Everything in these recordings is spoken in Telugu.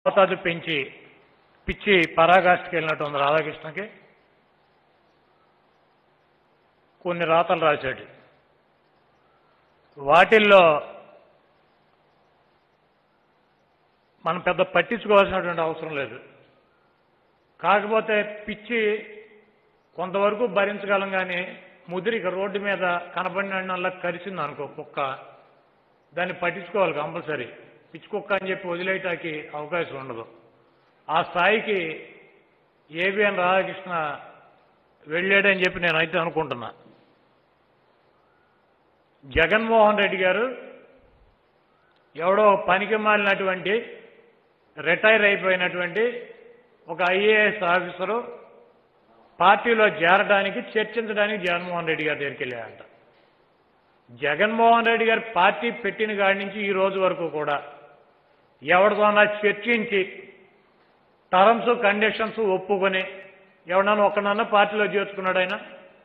మోతాదు పెంచి పిచ్చి పరాకాష్ఠకి వెళ్ళినట్టు ఉంది రాధాకృష్ణకి కొన్ని రాతలు రాశాడు వాటిల్లో మనం పెద్ద పట్టించుకోవాల్సినటువంటి అవసరం లేదు కాకపోతే పిచ్చి కొంతవరకు భరించగలం కానీ ముదిరిక రోడ్డు మీద కనబడినల్లా కరిచింది అనుకో కుక్క దాన్ని పట్టించుకోవాలి కంపల్సరీ పిచ్చి కుక్క అని చెప్పి వదిలేయటానికి అవకాశం ఉండదు ఆ స్థాయికి ఏబిఎన్ రాధాకృష్ణ వెళ్ళాడని చెప్పి నేనైతే అనుకుంటున్నా జగన్మోహన్ రెడ్డి గారు ఎవడో పనికి మాలినటువంటి రిటైర్ అయిపోయినటువంటి ఒక ఐఏఎస్ ఆఫీసరు పార్టీలో చేరడానికి చర్చించడానికి జగన్మోహన్ రెడ్డి గారి దగ్గరికి వెళ్ళాడంట జగన్మోహన్ రెడ్డి గారు పార్టీ పెట్టిన కాడి నుంచి ఈ రోజు వరకు కూడా ఎవరితోనా చర్చించి టర్మ్స్ కండిషన్స్ ఒప్పుకొని ఎవడన్నా ఒకనన్నా పార్టీలో చేర్చుకున్నాడు ఆయన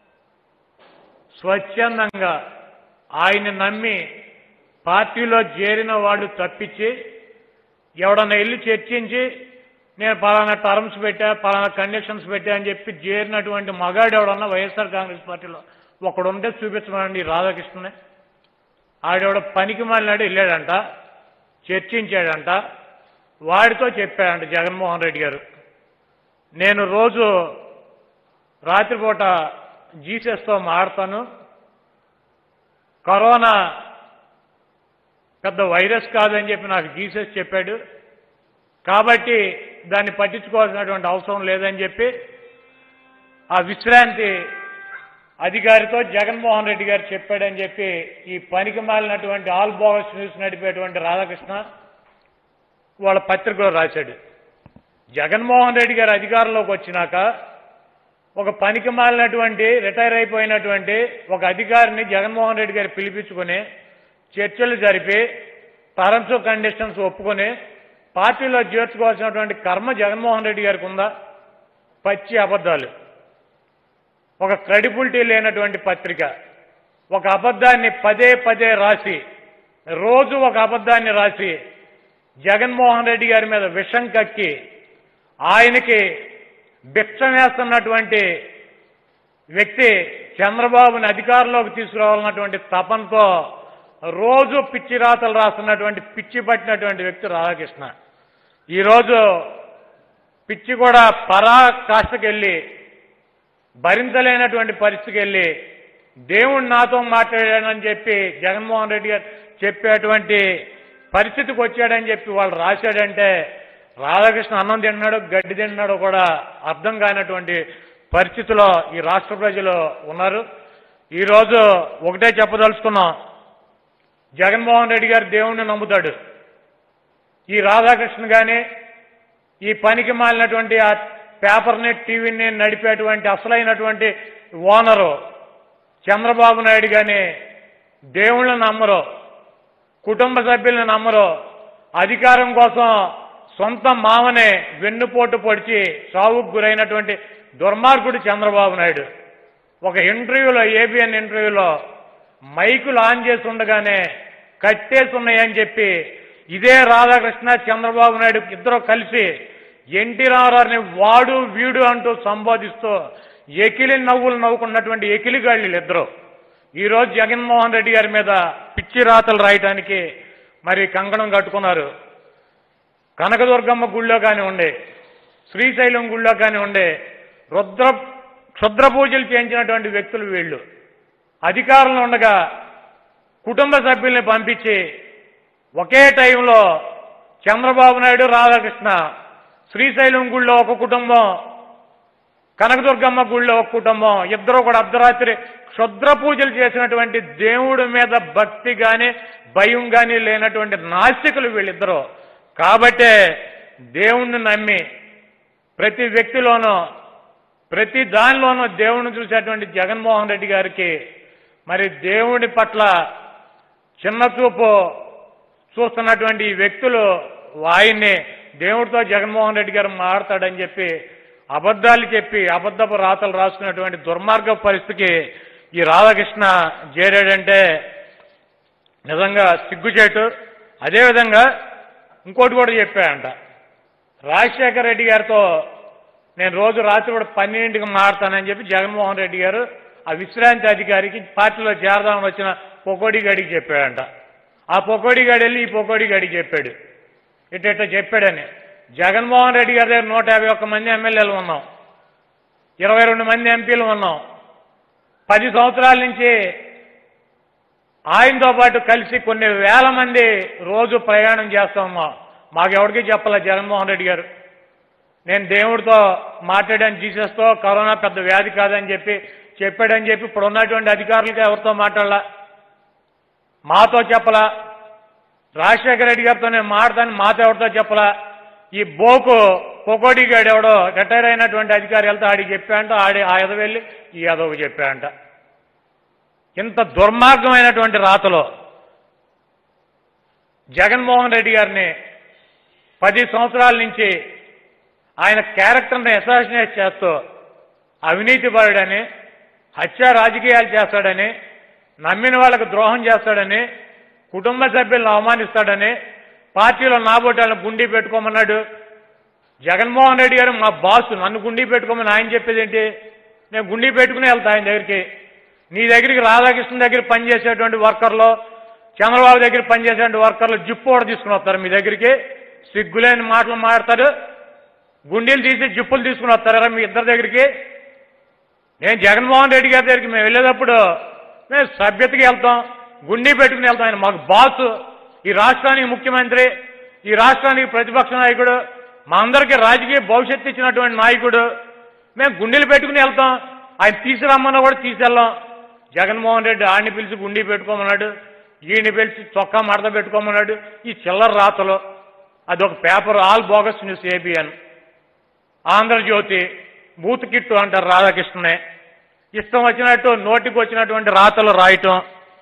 స్వచ్ఛందంగా ఆయన నమ్మి పార్టీలో చేరిన వాళ్ళు తప్పించి ఎవడన్నా వెళ్ళి చర్చించి నేను పలానా టర్మ్స్ పెట్టా పలానా కండిషన్స్ పెట్టా అని చెప్పి చేరినటువంటి మగాడు ఎవడన్నా వైఎస్ఆర్ కాంగ్రెస్ పార్టీలో ఒకడుంటే చూపించమనండి ఈ రాధాకృష్ణనే ఆడెవడ పనికి మాలినాడు వెళ్ళాడంట చర్చించాడంట వాడితో చెప్పాడంట జగన్మోహన్ రెడ్డి గారు నేను రోజు రాత్రిపూట జీసస్తో మాడతాను కరోనా పెద్ద వైరస్ కాదని చెప్పి నాకు జీసస్ చెప్పాడు కాబట్టి దాన్ని పట్టించుకోవాల్సినటువంటి అవసరం లేదని చెప్పి ఆ విశ్రాంతి అధికారితో జగన్మోహన్ రెడ్డి గారు చెప్పాడని చెప్పి ఈ పనికి మాలినటువంటి ఆల్ బోగస్ న్యూస్ నడిపేటువంటి రాధాకృష్ణ వాళ్ళ పత్రికలో రాశాడు జగన్మోహన్ రెడ్డి గారు అధికారంలోకి వచ్చినాక ఒక పనికి మాలినటువంటి రిటైర్ అయిపోయినటువంటి ఒక అధికారిని జగన్మోహన్ రెడ్డి గారు పిలిపించుకొని చర్చలు జరిపి టర్మ్స్ కండిషన్స్ ఒప్పుకొని పార్టీలో చేర్చుకోవాల్సినటువంటి కర్మ జగన్మోహన్ రెడ్డి గారికి ఉందా పచ్చి అబద్ధాలు ఒక క్రెడిబిలిటీ లేనటువంటి పత్రిక ఒక అబద్ధాన్ని పదే పదే రాసి రోజు ఒక అబద్ధాన్ని రాసి జగన్మోహన్ రెడ్డి గారి మీద విషం కక్కి ఆయనకి భిక్షం వేస్తున్నటువంటి వ్యక్తి చంద్రబాబుని అధికారంలోకి తీసుకురావాలన్నటువంటి తపనతో రోజు పిచ్చి రాతలు రాస్తున్నటువంటి పిచ్చి పట్టినటువంటి వ్యక్తి రాధాకృష్ణ ఈరోజు పిచ్చి కూడా పరాకాష్ఠకి వెళ్ళి భరించలేనటువంటి పరిస్థితికి వెళ్ళి దేవుడు నాతో మాట్లాడాడని చెప్పి జగన్మోహన్ రెడ్డి గారు చెప్పేటువంటి పరిస్థితికి వచ్చాడని చెప్పి వాళ్ళు రాశాడంటే రాధాకృష్ణ అన్నం తింటున్నాడో గడ్డి తింటున్నాడో కూడా అర్థం కానటువంటి పరిస్థితిలో ఈ రాష్ట్ర ప్రజలు ఉన్నారు ఈరోజు ఒకటే చెప్పదలుచుకున్నాం జగన్మోహన్ రెడ్డి గారు దేవుణ్ణి నమ్ముతాడు ఈ రాధాకృష్ణ కానీ ఈ పనికి మాలినటువంటి ఆ పేపర్ని టీవీని నడిపేటువంటి అసలైనటువంటి ఓనరు చంద్రబాబు నాయుడు కానీ దేవుళ్ళని నమ్మరు కుటుంబ సభ్యులను నమ్మరు అధికారం కోసం సొంత మామనే వెన్నుపోటు పొడిచి సావుకు గురైనటువంటి దుర్మార్గుడు చంద్రబాబు నాయుడు ఒక ఇంటర్వ్యూలో ఏబిఎన్ ఇంటర్వ్యూలో మైకులు ఆన్ చేసి ఉండగానే కట్టేసి ఉన్నాయని చెప్పి ఇదే రాధాకృష్ణ చంద్రబాబు నాయుడు ఇద్దరు కలిసి ఎన్టీ రామారావుని వాడు వీడు అంటూ సంబోధిస్తూ ఎకిలి నవ్వులు నవ్వుకున్నటువంటి ఎకిలిగాళ్ళు ఇద్దరు ఈరోజు జగన్మోహన్ రెడ్డి గారి మీద పిచ్చి రాతలు రాయటానికి మరి కంకణం కట్టుకున్నారు కనకదుర్గమ్మ గుళ్ళో కానివ్వండి శ్రీశైలం గుళ్ళో కానివ్వండి రుద్ర క్షుద్ర పూజలు చేయించినటువంటి వ్యక్తులు వీళ్ళు అధికారంలో ఉండగా కుటుంబ సభ్యుల్ని పంపించి ఒకే టైంలో చంద్రబాబు నాయుడు రాధాకృష్ణ శ్రీశైలం గుళ్ళో ఒక కుటుంబం కనకదుర్గమ్మ గుళ్ళో ఒక కుటుంబం ఇద్దరు కూడా అర్ధరాత్రి క్షుద్ర పూజలు చేసినటువంటి దేవుడి మీద భక్తి గాని భయం గాని లేనటువంటి నాస్తికులు వీళ్ళిద్దరూ కాబట్టే దేవుణ్ణి నమ్మి ప్రతి వ్యక్తిలోనూ ప్రతి దానిలోనూ దేవుణ్ణి చూసేటువంటి జగన్మోహన్ రెడ్డి గారికి మరి దేవుడి పట్ల చిన్న చూపు చూస్తున్నటువంటి ఈ వ్యక్తులు ఆయన్ని దేవుడితో జగన్మోహన్ రెడ్డి గారు మాడతాడని చెప్పి అబద్ధాలు చెప్పి అబద్ధపు రాతలు రాసుకున్నటువంటి దుర్మార్గ పరిస్థితికి ఈ రాధాకృష్ణ చేరాడంటే నిజంగా సిగ్గుచేటు అదేవిధంగా ఇంకోటి కూడా చెప్పాడంట రాజశేఖర రెడ్డి గారితో నేను రోజు రాత్రి కూడా పన్నెండింటికి మాడతానని చెప్పి జగన్మోహన్ రెడ్డి గారు ఆ విశ్రాంతి అధికారికి పార్టీలో చేరదామని వచ్చిన పొకోడి గడికి చెప్పాడంట ఆ పొకోడి గడి వెళ్ళి ఈ పొకోడి గడికి చెప్పాడు ఇట్ట ఇట్ట చెప్పాడని జగన్మోహన్ రెడ్డి గారి దగ్గర నూట యాభై ఒక్క మంది ఎమ్మెల్యేలు ఉన్నాం ఇరవై రెండు మంది ఎంపీలు ఉన్నాం పది సంవత్సరాల నుంచి ఆయనతో పాటు కలిసి కొన్ని వేల మంది రోజు ప్రయాణం చేస్తా ఉన్నాం మాకెవరికీ చెప్పాల జగన్మోహన్ రెడ్డి గారు నేను దేవుడితో మాట్లాడాను జీసస్తో కరోనా పెద్ద వ్యాధి కాదని చెప్పి చెప్పాడని చెప్పి ఇప్పుడు ఉన్నటువంటి అధికారులకి ఎవరితో మాట్లాడలా మాతో చెప్పలా రాజశేఖర రెడ్డి గారితో నేను మాట్లాడతాను మాతో ఎవరితో చెప్పలా ఈ బోకు పొకోడి గాడు ఎవడో రిటైర్ అయినటువంటి అధికారి వెళ్తే ఆడికి చెప్పాడంట ఆడి ఆ ఎదవ వెళ్ళి ఈ ఎదవకు చెప్పాడంట ఇంత దుర్మార్గమైనటువంటి రాతలో జగన్మోహన్ రెడ్డి గారిని పది సంవత్సరాల నుంచి ఆయన క్యారెక్టర్ని అసాసినేట్ చేస్తూ అవినీతి పరుడని హత్య రాజకీయాలు చేస్తాడని నమ్మిన వాళ్ళకు ద్రోహం చేస్తాడని కుటుంబ సభ్యులను అవమానిస్తాడని పార్టీలో నాబోటాలను గుండీ పెట్టుకోమన్నాడు జగన్మోహన్ రెడ్డి గారు మా బాసు నన్ను గుండీ పెట్టుకోమని ఆయన చెప్పేది ఏంటి నేను గుండీ పెట్టుకుని వెళ్తా ఆయన దగ్గరికి నీ దగ్గరికి రాధాకృష్ణ దగ్గర పనిచేసేటువంటి వర్కర్లు చంద్రబాబు దగ్గర పనిచేసేటువంటి వర్కర్లు జిప్పు కూడా తీసుకుని వస్తారు మీ దగ్గరికి సిగ్గులేని మాటలు మాడతారు గుండీలు తీసి జిప్పులు తీసుకుని వస్తారా మీ ఇద్దరి దగ్గరికి నేను జగన్మోహన్ రెడ్డి గారి దగ్గరికి మేము వెళ్ళేటప్పుడు మేము సభ్యతకి వెళ్తాం గుండీ పెట్టుకుని వెళ్తాం ఆయన మాకు బాసు ఈ రాష్ట్రానికి ముఖ్యమంత్రి ఈ రాష్ట్రానికి ప్రతిపక్ష నాయకుడు మా అందరికీ రాజకీయ భవిష్యత్తు ఇచ్చినటువంటి నాయకుడు మేము గుండెలు పెట్టుకుని వెళ్తాం ఆయన తీసుకురమ్మన్నా కూడా తీసుకెళ్ళాం జగన్మోహన్ రెడ్డి ఆడిని పిలిచి గుండీ పెట్టుకోమన్నాడు ఈయన్ని పిలిచి చొక్కా మడత పెట్టుకోమన్నాడు ఈ చిల్లర రాతలు అదొక paper all bogus news ABN Andhrajyothy బూత్ కిట్టు అంటారు రాధాకృష్ణనే ఇష్టం వచ్చినట్టు నోటికి వచ్చినటువంటి రాతలు రాయటం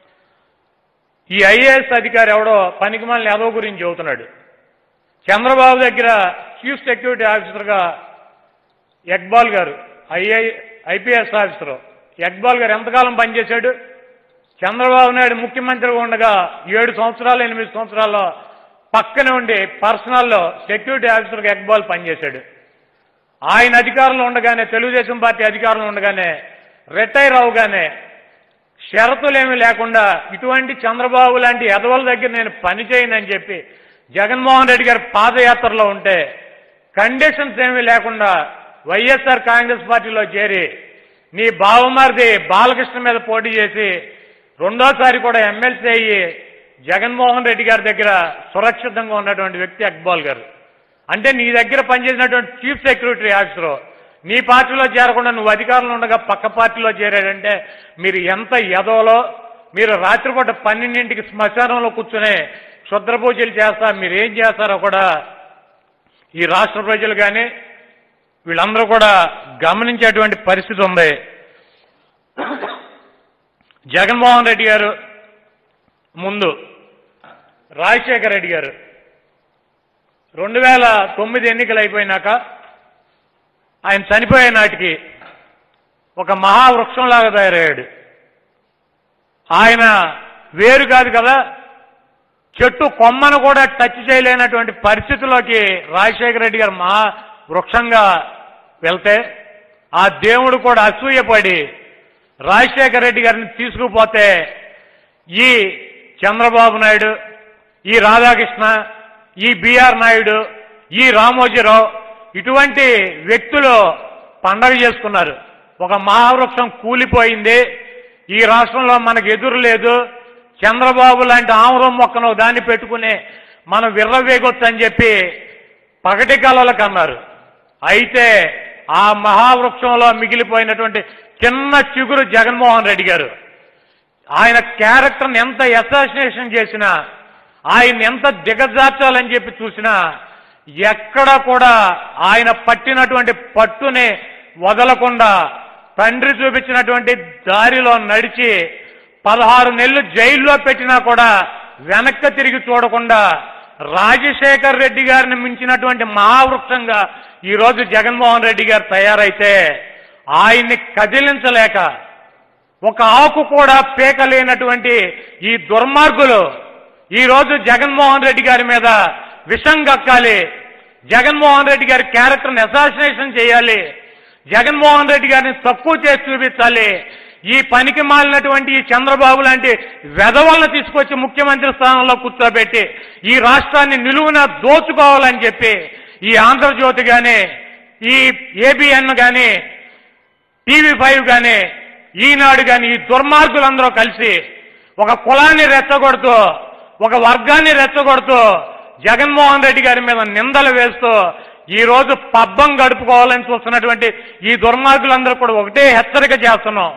ఈ ఐఏఎస్ అధికారి ఎవడో పనికిమాలిన ఎదవ గురించి చెబుతున్నాడు చంద్రబాబు దగ్గర చీఫ్ సెక్యూరిటీ ఆఫీసర్గా ఎక్బాల్ గారు ఐఐ ఐపీఎస్ ఆఫీసరు ఎక్బాల్ గారు ఎంతకాలం పనిచేశాడు చంద్రబాబు నాయుడు ముఖ్యమంత్రిగా ఉండగా ఏడు సంవత్సరాలు ఎనిమిది సంవత్సరాల్లో పక్కనే ఉండి పర్సనల్లో సెక్యూరిటీ ఆఫీసర్గా ఎక్బాల్ పనిచేశాడు ఆయన అధికారంలో ఉండగానే తెలుగుదేశం పార్టీ అధికారంలో ఉండగానే రిటైర్ అవగానే షరతులేమీ లేకుండా ఇటువంటి చంద్రబాబు లాంటి ఎదవల దగ్గర నేను పని చేయనని చెప్పి జగన్మోహన్ రెడ్డి గారి పాదయాత్రలో ఉంటే కండిషన్స్ ఏమీ లేకుండా వైఎస్ఆర్ కాంగ్రెస్ పార్టీలో చేరి నీ బావమరిది బాలకృష్ణ మీద పోటీ చేసి రెండోసారి కూడా ఎమ్మెల్సీ అయ్యి జగన్మోహన్ రెడ్డి గారి దగ్గర సురక్షితంగా ఉన్నటువంటి వ్యక్తి అక్బాల్ గారు అంటే నీ దగ్గర పనిచేసినటువంటి చీఫ్ సెక్రటరీ ఆఫీసరు నీ పార్టీలో చేరకుండా నువ్వు అధికారంలో ఉండగా పక్క పార్టీలో చేరాడంటే మీరు ఎంత ఎదవలో మీరు రాత్రిపూట పన్నెండింటికి శ్మశానంలో కూర్చునే క్షుద్ర పూజలు చేస్తా మీరు ఏం చేస్తారో కూడా ఈ రాష్ట్ర ప్రజలు కానీ వీళ్ళందరూ కూడా గమనించేటువంటి పరిస్థితి ఉంది జగన్మోహన్ రెడ్డి గారు ముందు రాజశేఖర రెడ్డి గారు రెండు వేల తొమ్మిది ఎన్నికలు అయిపోయినాక ఆయన చనిపోయే నాటికి ఒక మహావృక్షంలాగా తయారయ్యాడు ఆయన వేరు కాదు కదా చెట్టు కొమ్మను కూడా టచ్ చేయలేనటువంటి పరిస్థితిలోకి రాజశేఖర రెడ్డి గారు మహా వృక్షంగా వెళ్తే ఆ దేవుడు కూడా అసూయపడి రాజశేఖర రెడ్డి గారిని తీసుకుపోతే ఈ చంద్రబాబు నాయుడు ఈ రాధాకృష్ణ ఈ బిఆర్ నాయుడు ఈ రామోజీరావు ఇటువంటి వ్యక్తులు పండగ చేసుకున్నారు ఒక మహావృక్షం కూలిపోయింది ఈ రాష్ట్రంలో మనకు ఎదురు లేదు చంద్రబాబు లాంటి ఆమరం మొక్కను దాన్ని పెట్టుకుని మనం విర్రవేగొచ్చు అని చెప్పి పగటి కళలకు అన్నారు అయితే ఆ మహావృక్షంలో మిగిలిపోయినటువంటి చిన్న చిగురు జగన్మోహన్ రెడ్డి గారు ఆయన క్యారెక్టర్ని ఎంత అసాసినేషన్ చేసినా ఆయన ఎంత దిగజార్చాలని చెప్పి చూసినా ఎక్కడ కూడా ఆయన పట్టినటువంటి పట్టుని వదలకుండా తండ్రి చూపించినటువంటి దారిలో నడిచి పదహారు నెలలు జైల్లో పెట్టినా కూడా వెనక్కి తిరిగి చూడకుండా రాజశేఖర్ రెడ్డి గారిని మించినటువంటి మహావృక్షంగా ఈరోజు జగన్మోహన్ రెడ్డి గారు తయారైతే ఆయన్ని కదిలించలేక ఒక ఆకు కూడా పీకలేనటువంటి ఈ దుర్మార్గులు ఈ రోజు జగన్మోహన్ రెడ్డి గారి మీద విషం కక్కాలి జగన్మోహన్ రెడ్డి గారి క్యారెక్టర్ని అసాసినేషన్ చేయాలి జగన్మోహన్ రెడ్డి గారిని తక్కువ చేసి చూపించాలి ఈ పనికి మాలినటువంటి ఈ చంద్రబాబు లాంటి వెధవలను తీసుకొచ్చి ముఖ్యమంత్రి స్థానంలో కూర్చోబెట్టి ఈ రాష్ట్రాన్ని నిలువున దోచుకోవాలని చెప్పి ఈ ఆంధ్రజ్యోతి గాని ఈ ఏబిఎన్ గాని టీవీ ఫైవ్ గాని ఈనాడు గాని ఈ దుర్మార్గులందరూ కలిసి ఒక కులాన్ని రెచ్చగొడుతూ ఒక వర్గాన్ని రెచ్చగొడుతూ జగన్మోహన్ రెడ్డి గారి మీద నిందలు వేస్తూ ఈ రోజు పబ్బం గడుపుకోవాలని చూస్తున్నటువంటి ఈ దుర్మార్గులందరూ కూడా ఒకటే హెచ్చరిక చేస్తున్నాం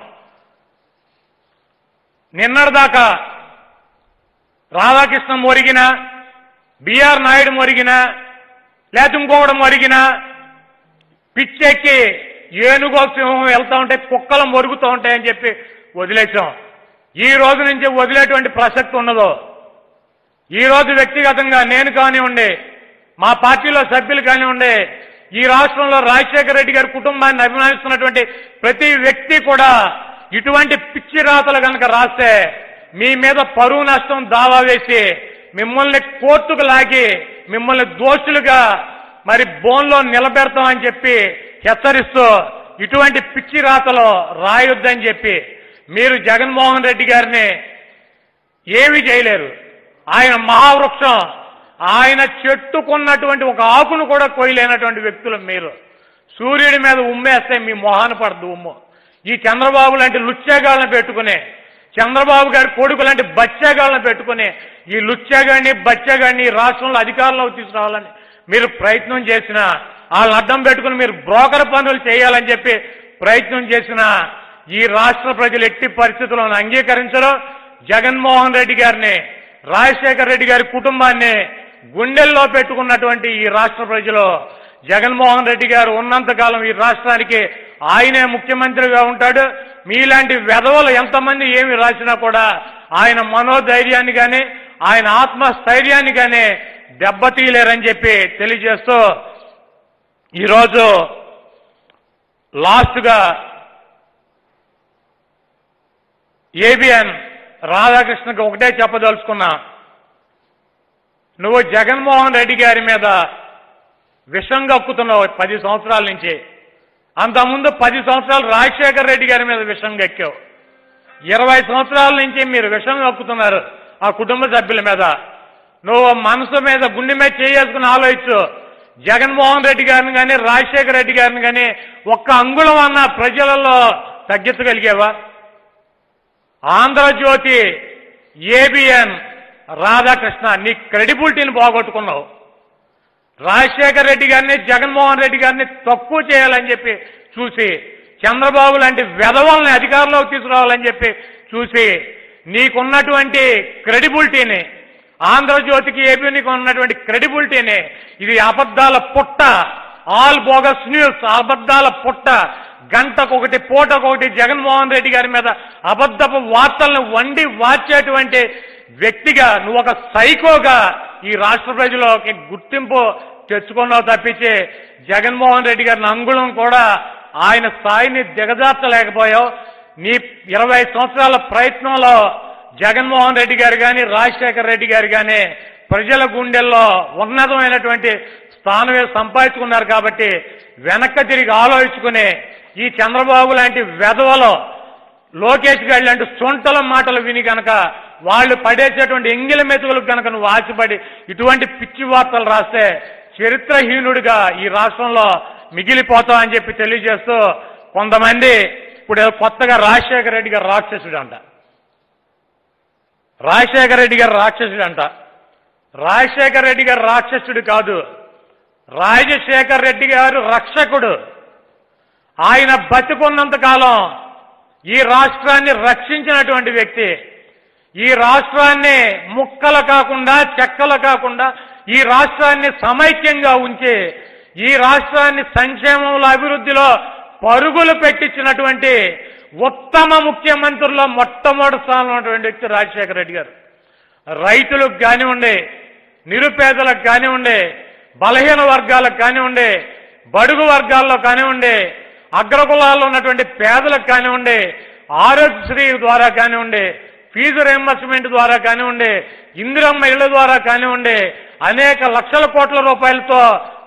నిన్నటిదాకా రాధాకృష్ణ మొరిగిన బిఆర్ నాయుడు మొరిగిన లేకపోతే ఇంకొకడు మొరిగిన పిచ్చెక్కి ఏనుగో సింహం వెళ్తా ఉంటే కుక్కలు మొరుగుతూ ఉంటాయని చెప్పి వదిలేసాం ఈ రోజు నుంచి వదిలేటువంటి ప్రసక్తి ఉండదు ఈ రోజు వ్యక్తిగతంగా నేను కానివ్వండి మా పార్టీలో సభ్యులు కానివ్వండి ఈ రాష్ట్రంలో రాజశేఖర రెడ్డి గారి కుటుంబాన్ని అభిమానిస్తున్నటువంటి ప్రతి వ్యక్తి కూడా ఇటువంటి పిచ్చి రాతలు కనుక రాస్తే మీ మీద పరువు నష్టం దావా వేసి మిమ్మల్ని కోర్టుకు లాగి మిమ్మల్ని దోషులుగా మరి బోన్లో నిలబెడతామని చెప్పి హెచ్చరిస్తూ ఇటువంటి పిచ్చి రాతలు రాయొద్దని చెప్పి మీరు జగన్మోహన్ రెడ్డి గారిని ఏమీ చేయలేరు ఆయన మహావృక్షం ఆయన చెట్టుకున్నటువంటి ఒక ఆకును కూడా కొయ్యలేనటువంటి వ్యక్తులు మీరు సూర్యుడి మీద ఉమ్మేస్తే మీ మొహాన పడదు ఉమ్ము ఈ చంద్రబాబు లాంటి లుచ్చేగాళ్ళని పెట్టుకుని చంద్రబాబు గారి కొడుకు లాంటి బచ్చేగాళ్ళని పెట్టుకుని ఈ లుచ్చేగాడిని బచ్చేగాడిని ఈ రాష్ట్రంలో అధికారంలోకి తీసుకురావాలని మీరు ప్రయత్నం చేసిన వాళ్ళని అడ్డం పెట్టుకుని మీరు బ్రోకర్ పనులు చేయాలని చెప్పి ప్రయత్నం చేసిన ఈ రాష్ట్ర ప్రజలు ఎట్టి పరిస్థితులను అంగీకరించరు జగన్మోహన్ రెడ్డి గారిని రాజశేఖర రెడ్డి గారి కుటుంబాన్ని గుండెల్లో పెట్టుకున్నటువంటి ఈ రాష్ట్ర ప్రజలు జగన్మోహన్ రెడ్డి గారు ఉన్నంతకాలం ఈ రాష్ట్రానికి ఆయనే ముఖ్యమంత్రిగా ఉంటాడు మీలాంటి వెధవలు ఎంతమంది ఏమి రాసినా కూడా ఆయన మనోధైర్యాన్ని కానీ ఆయన ఆత్మస్థైర్యాన్ని కానీ దెబ్బతీయలేరని చెప్పి తెలియజేస్తూ ఈరోజు లాస్ట్గా ఏబిఎన్ రాధాకృష్ణకి ఒకటే చెప్పదలుచుకున్నా నువ్వు జగన్మోహన్ రెడ్డి గారి మీద విషం కక్కుతున్నావు పది సంవత్సరాల నుంచి అంతకుముందు పది సంవత్సరాలు రాజశేఖర్ రెడ్డి గారి మీద విషం కక్కావు ఇరవై సంవత్సరాల నుంచి మీరు విషం కక్కుతున్నారు ఆ కుటుంబ సభ్యుల మీద నువ్వు మనసు మీద గుండె మీద చేసుకుని ఆలోచించు జగన్మోహన్ రెడ్డి గారిని కానీ రాజశేఖర రెడ్డి గారిని కానీ ఒక్క అంగుళం అన్న ప్రజలలో తగ్గించగలిగేవా ఆంధ్రజ్యోతి ఏబిఎన్ రాధాకృష్ణ నీ క్రెడిబిలిటీని పోగొట్టుకున్నావు రాజశేఖర రెడ్డి గారిని జగన్మోహన్ రెడ్డి గారిని తక్కువ చేయాలని చెప్పి చూసి చంద్రబాబు లాంటి వెధవల్ని అధికారంలోకి తీసుకురావాలని చెప్పి చూసి నీకున్నటువంటి క్రెడిబిలిటీని ఆంధ్రజ్యోతికి ఏపీనికి ఉన్నటువంటి క్రెడిబిలిటీని ఇది అబద్ధాల పుట్ట ఆల్ బోగస్ న్యూస్ అబద్ధాల పుట్ట గంటకొకటి పూటకొకటి జగన్మోహన్ రెడ్డి గారి మీద అబద్ధపు వార్తలను వండి వార్చేటువంటి వ్యక్తిగా నువ్వు ఒక సైకోగా ఈ రాష్ట్ర ప్రజలకి గుర్తింపు తెచ్చుకున్నావు తప్పించి జగన్మోహన్ రెడ్డి గారిని అంగుళం కూడా ఆయన స్థాయిని దిగజార్చలేకపోయావు నీ ఇరవై సంవత్సరాల ప్రయత్నంలో జగన్మోహన్ రెడ్డి గారు కానీ రాజశేఖర రెడ్డి గారు కానీ ప్రజల గుండెల్లో ఉన్నతమైనటువంటి స్థానమే సంపాదించుకున్నారు కాబట్టి వెనక్కి తిరిగి ఆలోచించుకుని ఈ చంద్రబాబు లాంటి వెధవలో లోకేష్ గారి లాంటి సొంటల మాటలు విని గనక వాళ్ళు పడేసేటువంటి ఎంగిల మెతుకులకు గనక నువ్వు ఆశపడి ఇటువంటి పిచ్చి వార్తలు రాస్తే చరిత్రహీనుడిగా ఈ రాష్ట్రంలో మిగిలిపోతావు అని చెప్పి తెలియజేస్తూ కొంతమంది ఇప్పుడు ఏదో కొత్తగా రాజశేఖర రెడ్డి గారు రాక్షసుడు అంట రాజశేఖర రెడ్డి గారు రాక్షసుడు అంట రాజశేఖర రెడ్డి గారు రాక్షసుడు కాదు రాజశేఖర రెడ్డి గారు రక్షకుడు ఆయన బతికున్నంత కాలం ఈ రాష్ట్రాన్ని రక్షించినటువంటి వ్యక్తి ఈ రాష్ట్రాన్ని ముక్కలు కాకుండా చెక్కలు కాకుండా ఈ రాష్ట్రాన్ని సమైక్యంగా ఉంచి ఈ రాష్ట్రాన్ని సంక్షేమంలో అభివృద్ధిలో పరుగులు పెట్టించినటువంటి ఉత్తమ ముఖ్యమంత్రుల్లో మొట్టమొదటి స్థానంలో ఉన్నటువంటి వ్యక్తి రాజశేఖర రెడ్డి గారు రైతులకు కానివ్వండి నిరుపేదలకు కానివ్వండి బలహీన వర్గాలకు కానివ్వండి బడుగు వర్గాల్లో కానివ్వండి అగ్రకులాల్లో ఉన్నటువంటి పేదలకు కానివ్వండి ఆరోగ్యశ్రీ ద్వారా కానివ్వండి ఫీజు రియంబర్స్మెంట్ ద్వారా కానివ్వండి ఇందిరమ్మ ఇళ్ల ద్వారా కానివ్వండి అనేక లక్షల కోట్ల రూపాయలతో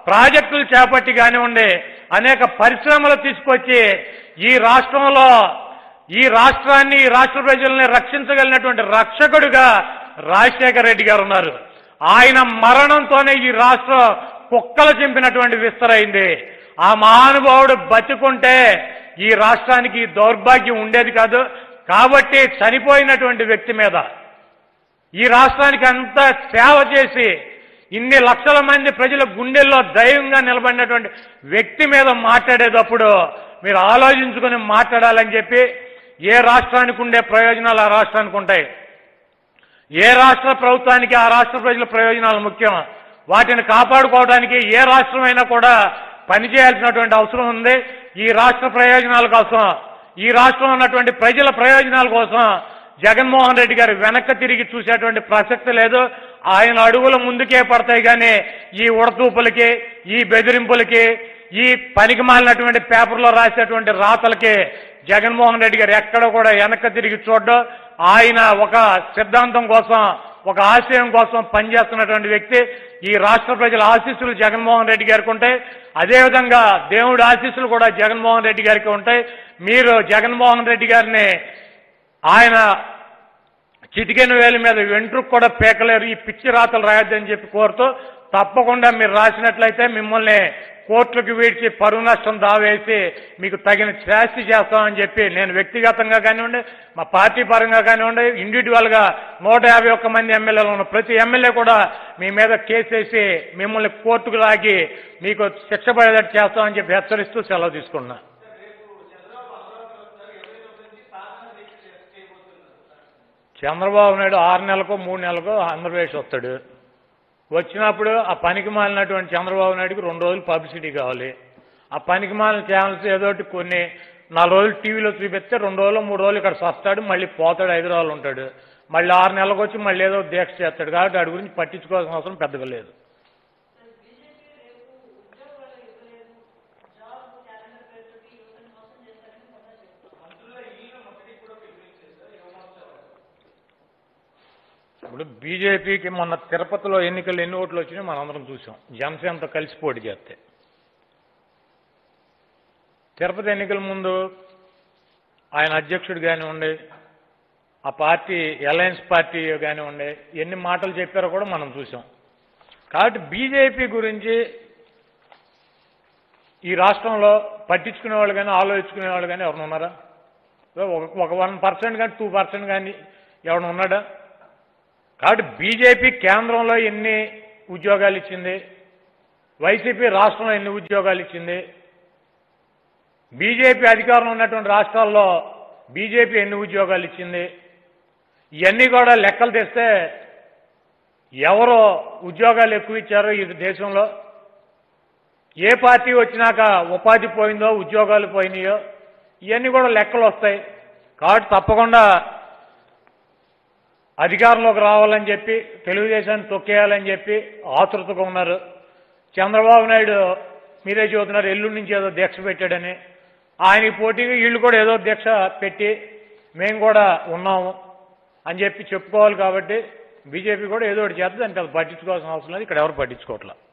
ప్రాజెక్టులు చేపట్టి కానివ్వండి అనేక పరిశ్రమలు తీసుకొచ్చి ఈ రాష్ట్రంలో ఈ రాష్ట్రాన్ని ఈ రాష్ట్ర ప్రజల్ని రక్షించగలిగినటువంటి రక్షకుడుగా రాజశేఖర రెడ్డి గారు ఉన్నారు ఆయన మరణంతోనే ఈ రాష్ట్రం కుక్కలు చింపినటువంటి విస్తరైంది ఆ మహానుభావుడు బతికుంటే ఈ రాష్ట్రానికి ఈ దౌర్భాగ్యం ఉండేది కాదు కాబట్టి చనిపోయినటువంటి వ్యక్తి మీద ఈ రాష్ట్రానికి అంత సేవ చేసి ఇన్ని లక్షల మంది ప్రజల గుండెల్లో దైవంగా నిలబడినటువంటి వ్యక్తి మీద మాట్లాడేటప్పుడు మీరు ఆలోచించుకుని మాట్లాడాలని చెప్పి ఏ రాష్ట్రానికి ఉండే ప్రయోజనాలు ఆ రాష్ట్రానికి ఉంటాయి ఏ రాష్ట్ర ప్రభుత్వానికి ఆ రాష్ట్ర ప్రజల ప్రయోజనాలు ముఖ్యం వాటిని కాపాడుకోవడానికి ఏ రాష్ట్రమైనా కూడా పనిచేయాల్సినటువంటి అవసరం ఉంది ఈ రాష్ట్ర ప్రయోజనాల కోసం ఈ రాష్ట్రంలో ఉన్నటువంటి ప్రజల ప్రయోజనాల కోసం జగన్మోహన్ రెడ్డి గారు వెనక్కి తిరిగి చూసేటువంటి ప్రసక్తి లేదు ఆయన అడుగులు ముందుకే పడతాయి కానీ ఈ ఉడతూపులకి ఈ బెదిరింపులకి ఈ పనికి మాలినటువంటి పేపర్లో రాసేటువంటి రాతలకి జగన్మోహన్ రెడ్డి గారు ఎక్కడ కూడా వెనక్కి తిరిగి చూడడం ఆయన ఒక సిద్ధాంతం కోసం ఒక ఆశయం కోసం పనిచేస్తున్నటువంటి వ్యక్తి ఈ రాష్ట్ర ప్రజల ఆశీస్సులు జగన్మోహన్ రెడ్డి గారికి ఉంటాయి అదేవిధంగా దేవుడి ఆశీస్సులు కూడా జగన్మోహన్ రెడ్డి గారికి ఉంటాయి మీరు జగన్మోహన్ రెడ్డి గారిని ఆయన చిటికెన వేలి మీద వెంట్రుకు కూడా పేకలేరు ఈ పిచ్చి రాతలు రాయొద్దని చెప్పి కోరుతూ తప్పకుండా మీరు రాసినట్లయితే మిమ్మల్ని కోర్టులకు వీడ్చి పరువు నష్టం దావేసి మీకు తగిన శాస్తి చేస్తామని చెప్పి నేను వ్యక్తిగతంగా కానివ్వండి మా పార్టీ పరంగా కానివ్వండి ఇండివిజువల్ గా నూట యాభై ఒక్క మంది ఎమ్మెల్యేలు ఉన్న ప్రతి ఎమ్మెల్యే కూడా మీ మీద కేసేసి మిమ్మల్ని కోర్టుకు లాగి మీకు శిక్ష పడేటట్టు చేస్తామని చెప్పి హెచ్చరిస్తూ సెలవు తీసుకున్నా చంద్రబాబు నాయుడు ఆరు నెలలకు మూడు నెలలకు ఆంధ్రప్రదేశ్ వస్తాడు వచ్చినప్పుడు ఆ పనికి మాలినటువంటి చంద్రబాబు నాయుడుకి రెండు రోజులు పబ్లిసిటీ కావాలి ఆ పనికి మాలిన ఛానల్స్ ఏదో ఒకటి కొన్ని నాలుగు రోజులు టీవీలో చూపిస్తే రెండు రోజులు మూడు రోజులు ఇక్కడ వస్తాడు మళ్ళీ పోతాడు హైదరాబాద్లో ఉంటాడు మళ్ళీ ఆరు నెలలకు వచ్చి మళ్ళీ ఏదో దీక్ష చేస్తాడు కాబట్టి వాడి గురించి పట్టించుకోవాల్సిన అవసరం పెద్దగా లేదు ఇప్పుడు బీజేపీకి మొన్న తిరుపతిలో ఎన్నికలు ఎన్ని ఓట్లు వచ్చినాయో మనందరం చూసాం జనసేనతో కలిసి పోటీ చేస్తే తిరుపతి ఎన్నికల ముందు ఆయన అధ్యక్షుడు కానివ్వండి ఆ పార్టీ అలయన్స్ పార్టీ కానివ్వండి ఎన్ని మాటలు చెప్పారో కూడా మనం చూసాం కాబట్టి బీజేపీ గురించి ఈ రాష్ట్రంలో పట్టించుకునే వాళ్ళు కానీ ఆలోచించుకునే వాళ్ళు కానీ ఎవరైనా ఉన్నారా ఒక- ఒక వన్ పర్సెంట్ కానీ టూ పర్సెంట్ కానీ ఎవరైనా ఉన్నాడా కాబట్టి బీజేపీ కేంద్రంలో ఎన్ని ఉద్యోగాలు ఇచ్చింది వైసీపీ రాష్ట్రంలో ఎన్ని ఉద్యోగాలు ఇచ్చింది బీజేపీ అధికారంలో ఉన్నటువంటి రాష్ట్రాల్లో బీజేపీ ఎన్ని ఉద్యోగాలు ఇచ్చింది ఇవన్నీ కూడా లెక్కలు తెస్తే ఎవరు ఉద్యోగాలు ఎక్కువ ఇచ్చారో ఈ దేశంలో ఏ పార్టీ వచ్చినాక ఉపాధి పోయిందో ఉద్యోగాలు పోయినాయో ఇవన్నీ కూడా లెక్కలు వస్తాయి కాబట్టి తప్పకుండా అధికారంలోకి రావాలని చెప్పి తెలుగుదేశాన్ని తొక్కేయాలని చెప్పి ఆతృతగా ఉన్నారు చంద్రబాబు నాయుడు మీరే చూస్తున్నారు ఎల్లుండి నుంచి ఏదో దీక్ష పెట్టాడని ఆయనకి పోటీగా వీళ్ళు కూడా ఏదో దీక్ష పెట్టి మేము కూడా ఉన్నాము అని చెప్పి చెప్పుకోవాలి కాబట్టి బీజేపీ కూడా ఏదో ఒకటి చేస్తే దానికి అది పట్టించుకోవాల్సిన అవసరం లేదు ఇక్కడ ఎవరు పట్టించుకోవట్లేదు